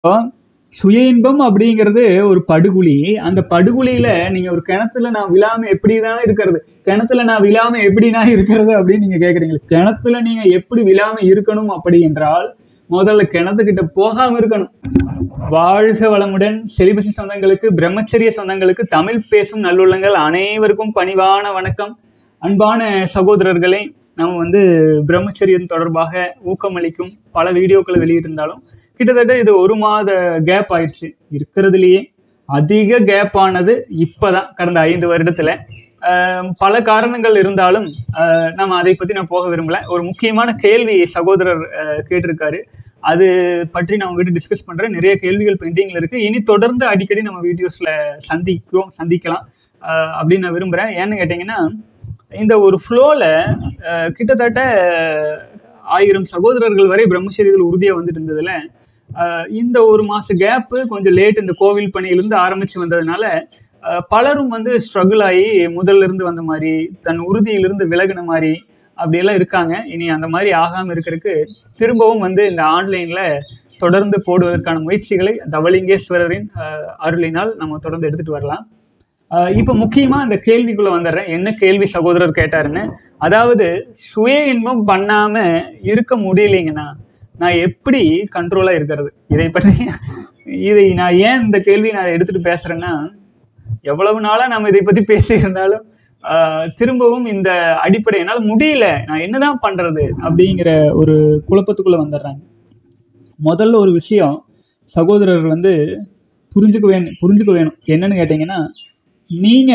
சுய இன்பம் அப்படிங்கிறது ஒரு படுகுழி அந்த படுகுழியில நீங்க ஒரு கிணத்துல நான் விழாம எப்படிதான் இருக்கிறது கிணத்துல நான் விழாம எப்படினா இருக்கிறது அப்படின்னு நீங்க கேக்குறீங்க கிணத்துல நீங்க எப்படி விழாம இருக்கணும் அப்படி என்றால் முதல்ல கிணத்துக்கிட்ட போகாம இருக்கணும் வாழ்க வளமுடன் செலிபசி சொந்தங்களுக்கு பிரம்மச்சரிய சொந்தங்களுக்கு தமிழ் பேசும் நல்லுள்ளங்கள் அனைவருக்கும் பணிவான வணக்கம் அன்பான சகோதரர்களே நம்ம வந்து பிரம்மச்சரியம் தொடர்பாக ஊக்கமளிக்கும் பல வீடியோக்களை வெளியிட்டிருந்தாலும் கிட்டத்தட்ட இது ஒரு மாத கேப் ஆயிடுச்சு இருக்கிறதுலயே அதிக கேப் ஆனது இப்பதான் கடந்த ஐந்து வருடத்துல ஆஹ் பல காரணங்கள் இருந்தாலும் ஆஹ் நம்ம அதை பத்தி நான் போக விரும்பல ஒரு முக்கியமான கேள்வி சகோதரர் ஆஹ் கேட்டிருக்காரு அது பற்றி நான் உங்ககிட்ட டிஸ்கஸ் பண்றேன் நிறைய கேள்விகள் பெண்டிங்ல இருக்கு இனி தொடர்ந்து அடிக்கடி நம்ம வீடியோஸ்ல சந்திக்கும் சந்திக்கலாம் ஆஹ் அப்படின்னு நான் விரும்புறேன் ஏன்னு கேட்டீங்கன்னா இந்த ஒரு ஃப்ளோல கிட்டத்தட்ட ஆயிரம் சகோதரர்கள் வரை பிரம்மச்சரியத்தில் உறுதியா வந்துட்டு இருந்ததுல ஆஹ் இந்த ஒரு மாச கேப்பு கொஞ்சம் லேட் இந்த கோவில் பணியிலிருந்து ஆரம்பிச்சு வந்ததுனால ஆஹ் பலரும் வந்து ஸ்ட்ரகிள் ஆகி முதல்ல இருந்து வந்த மாதிரி தன் உறுதியிலிருந்து விலகின மாதிரி அப்படியெல்லாம் இருக்காங்க இனி அந்த மாதிரி ஆகாம இருக்கிறதுக்கு திரும்பவும் வந்து இந்த ஆன்லைன்ல தொடர்ந்து போடுவதற்கான முயற்சிகளை தவலிங்கேஸ்வரரின் ஆஹ் அருளினால் நம்ம தொடர்ந்து எடுத்துட்டு வரலாம் ஆஹ் இப்ப முக்கியமா இந்த கேள்விக்குள்ள வந்துடுறேன் என்ன கேள்வி சகோதரர் கேட்டாருன்னு அதாவது சுய இன்பம் பண்ணாம இருக்க முடியலைங்கண்ணா நான் எப்படி கண்ட்ரோலா இருக்கிறது இதை பற்றி இதை நான் ஏன் இந்த கேள்வி நான் எடுத்துட்டு பேசுறேன்னா எவ்வளவு நாளா நம்ம இதை பத்தி பேசி இருந்தாலும் ஆஹ் திரும்பவும் இந்த அடிப்படை என்னால் முடியல நான் என்னதான் பண்றது அப்படிங்கிற ஒரு குழப்பத்துக்குள்ள வந்துடுறாங்க முதல்ல ஒரு விஷயம் சகோதரர் வந்து புரிஞ்சுக்க வேணும் புரிஞ்சுக்க வேணும் என்னன்னு கேட்டீங்கன்னா நீங்க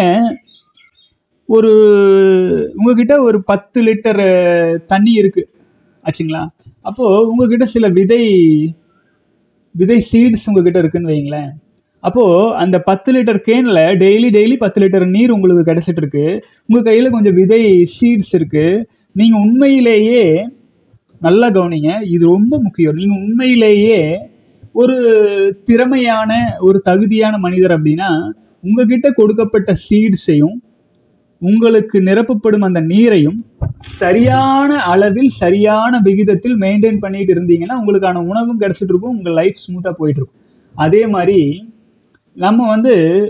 ஒரு உங்ககிட்ட ஒரு பத்து லிட்டர் தண்ணி இருக்கு ஆச்சுங்களா அப்போ உங்ககிட்ட சில விதை விதை சீட்ஸ் உங்ககிட்ட இருக்குன்னு வைங்களேன் அப்போ அந்த பத்து லிட்டர் கேன்ல டெய்லி டெய்லி பத்து லிட்டர் நீர் உங்களுக்கு கிடைச்சிட்டு இருக்கு உங்க கையில கொஞ்சம் விதை சீட்ஸ் இருக்கு நீங்க உண்மையிலேயே நல்லா கவனிங்க இது ரொம்ப முக்கியம் நீங்க உண்மையிலேயே ஒரு திறமையான ஒரு தகுதியான மனிதர் அப்படின்னா உங்ககிட்ட கொடுக்கப்பட்ட சீட்ஸையும் உங்களுக்கு நிரப்பப்படும் அந்த நீரையும் சரியான அளவில் சரியான விகிதத்தில் மெயின்டைன் பண்ணிட்டு இருந்தீங்கன்னா உங்களுக்கான உணவும் கிடைச்சிட்டு இருக்கும் உங்க லைஃப் ஸ்மூத்தா போயிட்டு இருக்கும் அதே மாதிரி நம்ம வந்து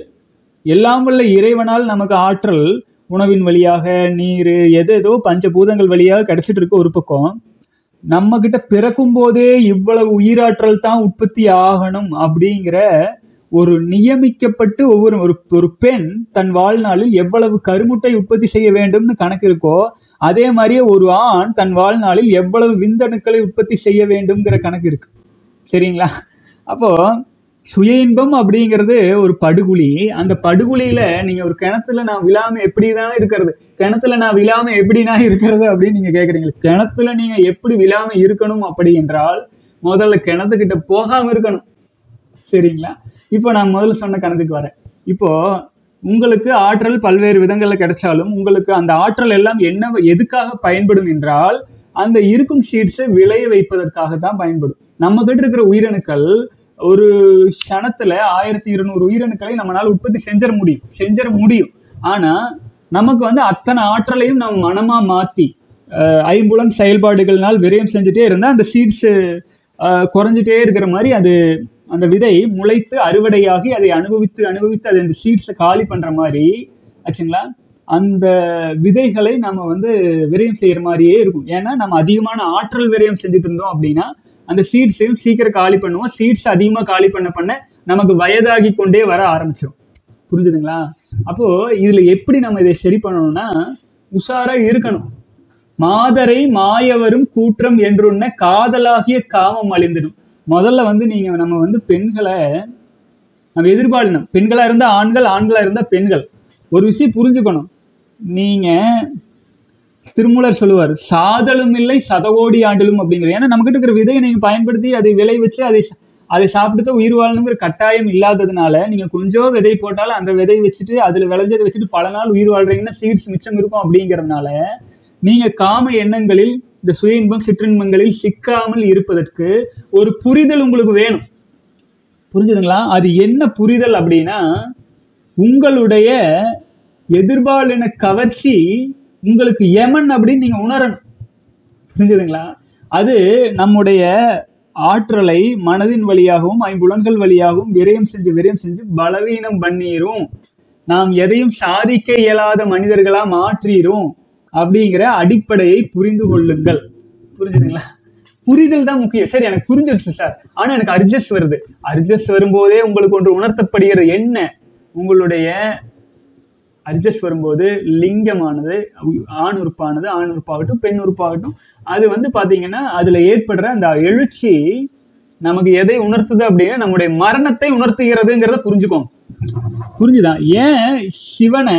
எல்லாம் வல்ல இறைவனால் நமக்கு ஆற்றல் உணவின் வழியாக நீர் எது ஏதோ பஞ்சபூதங்கள் வழியாக கிடைச்சிட்டு இருக்கு ஒரு பக்கம் நம்ம கிட்ட பிறக்கும் போதே இவ்வளவு உயிராற்றல் தான் உற்பத்தி ஆகணும் அப்படிங்கிற ஒரு நியமிக்கப்பட்டு ஒவ்வொரு ஒரு ஒரு பெண் தன் வாழ்நாளில் எவ்வளவு கருமுட்டை உற்பத்தி செய்ய வேண்டும்னு கணக்கு இருக்கோ அதே மாதிரியே ஒரு ஆண் தன் வாழ்நாளில் எவ்வளவு விந்தணுக்களை உற்பத்தி செய்ய வேண்டும்ங்கிற கணக்கு இருக்கு சரிங்களா அப்போ சுய இன்பம் அப்படிங்கிறது ஒரு படுகுழி அந்த படுகுழியில நீங்க ஒரு கிணத்துல நான் விழாம எப்படிதான் இருக்கிறது கிணத்துல நான் விழாம எப்படினா இருக்கிறது அப்படின்னு நீங்க கேக்குறீங்க கிணத்துல நீங்க எப்படி விழாம இருக்கணும் அப்படி என்றால் முதல்ல கிணத்துக்கிட்ட போகாம இருக்கணும் சரிங்களா இப்போ நான் முதல்ல சொன்ன கணக்குக்கு வரேன் இப்போ உங்களுக்கு ஆற்றல் பல்வேறு விதங்கள்ல கிடைச்சாலும் உங்களுக்கு அந்த ஆற்றல் எல்லாம் என்ன எதுக்காக பயன்படும் என்றால் அந்த இருக்கும் சீட்ஸை விளைய வைப்பதற்காக தான் பயன்படும் நம்ம கிட்ட இருக்கிற உயிரணுக்கள் ஒரு க்ஷணத்துல ஆயிரத்தி இருநூறு உயிரணுக்களை நம்மளால உற்பத்தி செஞ்சிட முடியும் செஞ்சிட முடியும் ஆனா நமக்கு வந்து அத்தனை ஆற்றலையும் நம்ம மனமா மாத்தி அஹ், ஐம்புலன் செயல்பாடுகள்னால் விரயம் செஞ்சுட்டே இருந்தா அந்த சீட்ஸ் குறைஞ்சிட்டே இருக்கிற மாதிரி அது அந்த விதை முளைத்து அறுவடையாகி அதை அனுபவித்து அனுபவித்து அது அந்த சீட்ஸை காலி பண்ற மாதிரி ஆச்சுங்களா அந்த விதைகளை நம்ம வந்து விரயம் செய்யற மாதிரியே இருக்கும் ஏன்னா நம்ம அதிகமான ஆற்றல் விரயம் செஞ்சுட்டு இருந்தோம் அப்படின்னா அந்த சீட்ஸையும் சீக்கிரம் காலி பண்ணுவோம் சீட்ஸ் அதிகமா காலி பண்ண பண்ண நமக்கு வயதாகி கொண்டே வர ஆரம்பிச்சிடும் புரிஞ்சுதுங்களா அப்போ இதுல எப்படி நம்ம இதை சரி பண்ணணும்னா உஷாரா இருக்கணும் மாதரை மாயவரும் கூற்றம் என்றுன்ன காதலாகிய காமம் அழிந்திடும் முதல்ல வந்து நீங்க நம்ம வந்து பெண்களை நம்ம எதிர்பார்க்கணும் பெண்களா இருந்தா ஆண்கள் ஆண்களா இருந்தா பெண்கள் ஒரு விஷயம் புரிஞ்சுக்கணும் நீங்க திருமூலர் சொல்லுவார் சாதலும் இல்லை சதகோடி ஆண்டலும் அப்படிங்கிற ஏன்னா நம்மகிட்ட இருக்கிற விதையை நீங்க பயன்படுத்தி அதை விளை வச்சு அதை அதை சாப்பிட்டு உயிர் வாழணுங்கிற கட்டாயம் இல்லாததுனால நீங்க கொஞ்சம் விதை போட்டாலும் அந்த விதை வச்சுட்டு அதுல விளைஞ்சதை வச்சுட்டு பல நாள் உயிர் வாழ்றீங்கன்னா சீட்ஸ் மிச்சம் இருக்கும் அப்படிங்கறதுனால நீங்க காம எண்ணங்களில் இந்த சுய இன்பம் சிற்றின்பங்களில் சிக்காமல் இருப்பதற்கு ஒரு புரிதல் உங்களுக்கு வேணும் புரிஞ்சுதுங்களா அது என்ன புரிதல் அப்படின்னா உங்களுடைய எதிர்பாலின கவர்ச்சி உங்களுக்கு யமன் அப்படின்னு நீங்க உணரணும் புரிஞ்சுதுங்களா அது நம்முடைய ஆற்றலை மனதின் வழியாகவும் ஐம்புலன்கள் வழியாகவும் விரயம் செஞ்சு விரயம் செஞ்சு பலவீனம் பண்ணிரும் நாம் எதையும் சாதிக்க இயலாத மனிதர்களா மாற்றிரும் அப்படிங்கிற அடிப்படையை புரிந்து கொள்ளுங்கள் புரிஞ்சுதுங்களா புரிதல் தான் முக்கியம் சரி எனக்கு புரிஞ்சிருச்சு சார் ஆனா எனக்கு அர்ஜஸ் வருது அர்ஜஸ் வரும்போதே உங்களுக்கு ஒன்று உணர்த்தப்படுகிறது என்ன உங்களுடைய அட்ஜஸ்ட் வரும்போது லிங்கமானது ஆண் உறுப்பானது ஆண் உறுப்பாகட்டும் பெண் உறுப்பாகட்டும் அது வந்து பாத்தீங்கன்னா அதுல ஏற்படுற அந்த எழுச்சி நமக்கு எதை உணர்த்துது அப்படின்னா நம்முடைய மரணத்தை உணர்த்துகிறதுங்கிறத புரிஞ்சுக்கோங்க புரிஞ்சுதா ஏன் சிவனை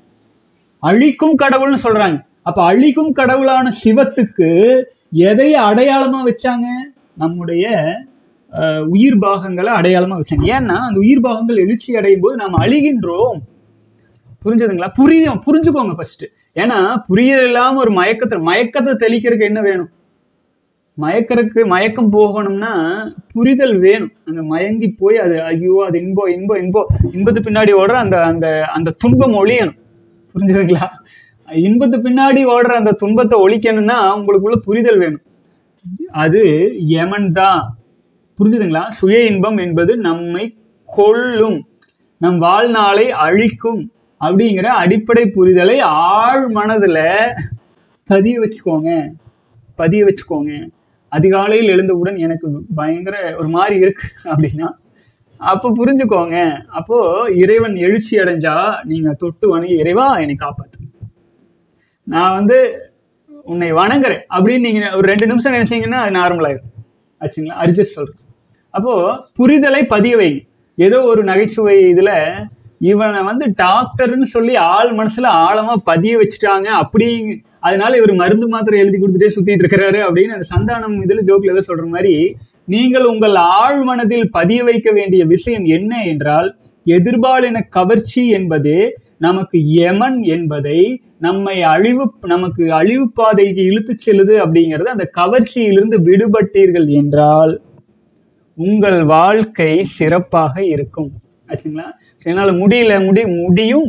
அழிக்கும் கடவுள்னு சொல்றாங்க அப்ப அழிக்கும் கடவுளான சிவத்துக்கு எதை அடையாளமா வச்சாங்க நம்முடைய அஹ், உயிர் பாகங்களை அடையாளமா வச்சாங்க ஏன்னா அந்த உயிர் பாகங்கள் எழுச்சி அடையும் போது நாம் அழிகின்றோம் புரிஞ்சதுங்களா புரியும் புரிஞ்சுக்கோங்க ஃபர்ஸ்ட் ஏன்னா புரியல் இல்லாம ஒரு மயக்கத்தை மயக்கத்தை தெளிக்கிறதுக்கு என்ன வேணும் மயக்கறதுக்கு மயக்கம் போகணும்னா புரிதல் வேணும் அந்த மயங்கி போய் அது ஐயோ அது இன்பம் இன்பம் இன்பம் இன்பத்து பின்னாடி ஓடுற அந்த அந்த அந்த துன்பம் ஒழியணும் புரிஞ்சுதுங்களா இன்பத்து பின்னாடி ஓடுற அந்த துன்பத்தை ஒழிக்கணும்னா உங்களுக்குள்ள புரிதல் வேணும் அது யமன் தான் புரிஞ்சுதுங்களா சுய இன்பம் என்பது நம்மை கொல்லும் நம் வாழ்நாளை அழிக்கும் அப்படிங்கிற அடிப்படை புரிதலை ஆழ் மனதுல பதிய வச்சுக்கோங்க பதிய வச்சுக்கோங்க அதிகாலையில் எழுந்தவுடன் எனக்கு பயங்கர ஒரு மாதிரி இருக்கு அப்படின்னா அப்போ புரிஞ்சுக்கோங்க அப்போ இறைவன் எழுச்சி அடைஞ்சா நீங்க தொட்டு வணங்கி இறைவா என்னை காப்பாத்து நான் வந்து உன்னை வணங்குறேன் அப்படின்னு நீங்க ஒரு ரெண்டு நிமிஷம் நினைச்சீங்கன்னா அது நார்மல் ஆயிடும் ஆச்சுங்களா அரிஜித் சொல்றேன் அப்போ புரிதலை பதிய வைங்க ஏதோ ஒரு நகைச்சுவை இதுல இவனை வந்து டாக்டர்னு சொல்லி ஆள் மனசுல ஆழமா பதிய வச்சுட்டாங்க அப்படி அதனால இவர் மருந்து மாத்திரை எழுதி கொடுத்துட்டே சுத்திட்டு இருக்கிறாரு அப்படின்னு அந்த சந்தானம் இதுல ஜோக்ல ஏதோ சொல்ற மாதிரி நீங்கள் உங்கள் ஆழ் மனதில் பதிய வைக்க வேண்டிய விஷயம் என்ன என்றால் எதிர்பாலின கவர்ச்சி என்பது நமக்கு யமன் என்பதை நம்மை அழிவு நமக்கு அழிவு பாதைக்கு இழுத்துச் செல்லுது அப்படிங்கிறது அந்த கவர்ச்சியிலிருந்து விடுபட்டீர்கள் என்றால் உங்கள் வாழ்க்கை சிறப்பாக இருக்கும் ஆச்சுங்களா என்னால முடியல முடி முடியும்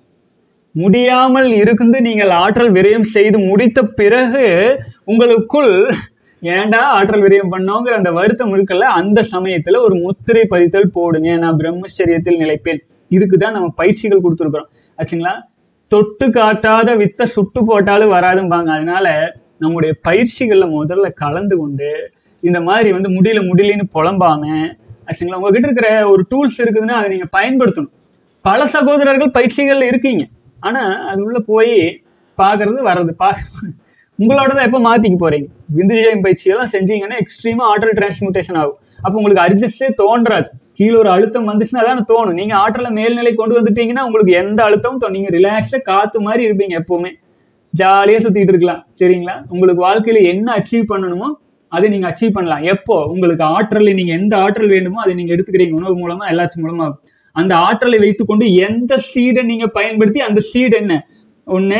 முடியாமல் இருந்து நீங்கள் ஆற்றல் விரயம் செய்து முடித்த பிறகு உங்களுக்குள் ஏன்டா ஆற்றல் விரயம் பண்ணோங்கிற அந்த வருத்தம் இருக்குல்ல அந்த சமயத்துல ஒரு முத்திரை பதித்தல் போடுங்க நான் பிரம்மச்சரியத்தில் நிலைப்பேன் இதுக்கு தான் நம்ம பயிற்சிகள் கொடுத்துருக்குறோம் ஆச்சுங்களா தொட்டு காட்டாத வித்த சுட்டு போட்டாலும் வராதும்பாங்க அதனால நம்முடைய பயிற்சிகள்ல முதல்ல கலந்து கொண்டு இந்த மாதிரி வந்து முடியல முடியலன்னு புலம்பாம ஆச்சுங்களா உங்ககிட்ட இருக்கிற ஒரு டூல்ஸ் இருக்குதுன்னா அதை நீங்க பயன்படுத்தணும் பல சகோதரர்கள் பயிற்சிகள் இருக்கீங்க ஆனா அது உள்ள போய் பார்க்கறது வர்றது பா உங்களோட தான் எப்போ மாத்திக்க போறீங்க விந்துஜயம் பயிற்சியெல்லாம் செஞ்சீங்கன்னா எக்ஸ்ட்ரீமா ஆற்றல் டிரான்ஸ்மியூட்டேஷன் ஆகும் அப்போ உங்களுக்கு அரிஜிஸ்டே தோன்றாது கீழே ஒரு அழுத்தம் வந்துச்சுன்னா அதான தோணும் நீங்க ஆற்றலை மேல்நிலை கொண்டு வந்துட்டீங்கன்னா உங்களுக்கு எந்த அழுத்தமும் தோணும் நீங்க ரிலாக்ஸா காத்து மாதிரி இருப்பீங்க எப்பவுமே ஜாலியா சுத்திட்டு இருக்கலாம் சரிங்களா உங்களுக்கு வாழ்க்கையில என்ன அச்சீவ் பண்ணணுமோ அதை நீங்க அச்சீவ் பண்ணலாம் எப்போ உங்களுக்கு ஆற்றலை நீங்க எந்த ஆற்றல் வேண்டுமோ அதை நீங்க எடுத்துக்கிறீங்க உணவு மூலமா எல்லாத்து மூலமா அந்த ஆற்றலை வைத்துக்கொண்டு எந்த சீடை நீங்க பயன்படுத்தி அந்த சீடு என்ன ஒன்று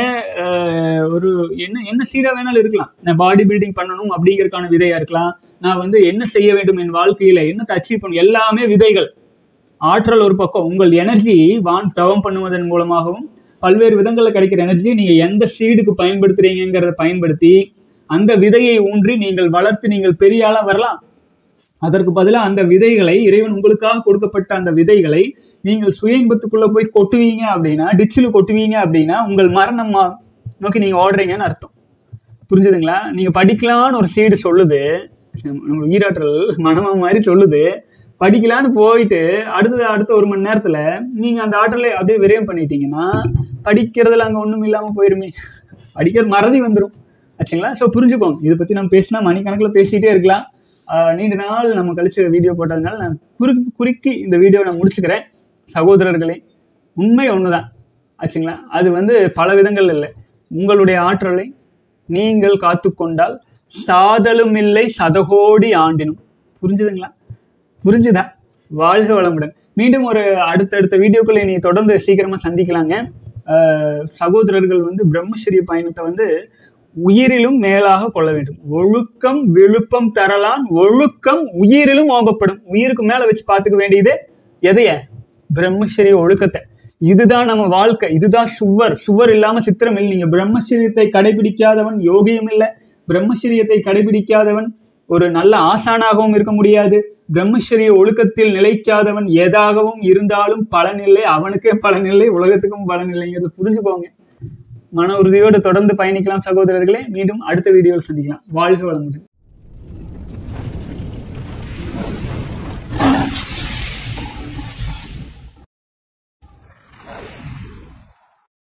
ஒரு என்ன என்ன சீடா வேணாலும் இருக்கலாம் நான் பாடி பில்டிங் பண்ணணும் அப்படிங்கறதுக்கான விதையா இருக்கலாம் நான் வந்து என்ன செய்ய வேண்டும் என் வாழ்க்கையில என்னத்தை அச்சீவ் பண்ணணும் எல்லாமே விதைகள் ஆற்றல் ஒரு பக்கம் உங்கள் எனர்ஜி வான் தவம் பண்ணுவதன் மூலமாகவும் பல்வேறு விதங்களில் கிடைக்கிற எனர்ஜியை நீங்க எந்த சீடுக்கு பயன்படுத்துறீங்கிறத பயன்படுத்தி அந்த விதையை ஊன்றி நீங்கள் வளர்த்து நீங்கள் பெரிய ஆளா வரலாம் அதற்கு பதிலாக அந்த விதைகளை இறைவன் உங்களுக்காக கொடுக்கப்பட்ட அந்த விதைகளை நீங்கள் சுய இன்பத்துக்குள்ள போய் கொட்டுவீங்க அப்படின்னா டிச்சில் கொட்டுவீங்க அப்படின்னா உங்கள் மரணம் மா- நோக்கி நீங்க ஓடுறீங்கன்னு அர்த்தம் புரிஞ்சுதுங்களா நீங்க படிக்கலான்னு ஒரு சீடு சொல்லுது நம்ம உயிராற்றல் மனமா மாதிரி சொல்லுது படிக்கலான்னு போயிட்டு அடுத்தது அடுத்த ஒரு மணி நேரத்துல நீங்க அந்த ஆற்றலை அப்படியே விரயம் பண்ணிட்டீங்கன்னா படிக்கிறதுல அங்க ஒண்ணும் இல்லாம போயிருமே படிக்கிறது மறதி வந்துடும் ஆச்சுங்களா ஸோ புரிஞ்சுக்கோங்க இதை பத்தி நம்ம பேசினா மணிக்கணக்கில் பேசிட்டே இருக்கலாம் ஆஹ் நீண்ட நாள் நம்ம கழிச்சு வீடியோ போட்டதுனால நான் குறு குறுக்கி இந்த வீடியோ நான் முடிச்சுக்கிறேன் சகோதரர்களே உண்மை ஒண்ணுதான் ஆச்சுங்களா அது வந்து பல விதங்கள் இல்லை உங்களுடைய ஆற்றலை நீங்கள் காத்துக்கொண்டால் சாதலும் இல்லை சதகோடி ஆண்டினும் புரிஞ்சுதுங்களா புரிஞ்சுதா வாழ்க வளமுடன் மீண்டும் ஒரு அடுத்தடுத்த வீடியோக்களை நீ தொடர்ந்து சீக்கிரமா சந்திக்கலாங்க ஆஹ் சகோதரர்கள் வந்து பிரம்மச்சரிய பயணத்தை வந்து உயிரிலும் மேலாக கொள்ள வேண்டும் ஒழுக்கம் விழுப்பம் தரலான் ஒழுக்கம் உயிரிலும் ஓங்கப்படும் உயிருக்கு மேல வச்சு பார்த்துக்க வேண்டியது எதைய பிரம்மச்சரிய ஒழுக்கத்தை இதுதான் நம்ம வாழ்க்கை இதுதான் சுவர் சுவர் இல்லாம சித்திரம் இல்லை நீங்க பிரம்மச்சரியத்தை கடைபிடிக்காதவன் யோகியும் இல்லை பிரம்மச்சரியத்தை கடைபிடிக்காதவன் ஒரு நல்ல ஆசானாகவும் இருக்க முடியாது பிரம்மச்சரிய ஒழுக்கத்தில் நிலைக்காதவன் எதாகவும் இருந்தாலும் பலனில்லை அவனுக்கே பலனில்லை உலகத்துக்கும் பலனில்லைங்கிறத புரிஞ்சுக்கோங்க மன உறுதியோடு தொடர்ந்து பயணிக்கலாம் சகோதரர்களே மீண்டும் அடுத்த வீடியோவில் சந்திக்கலாம் வாழ்க வளமுடன்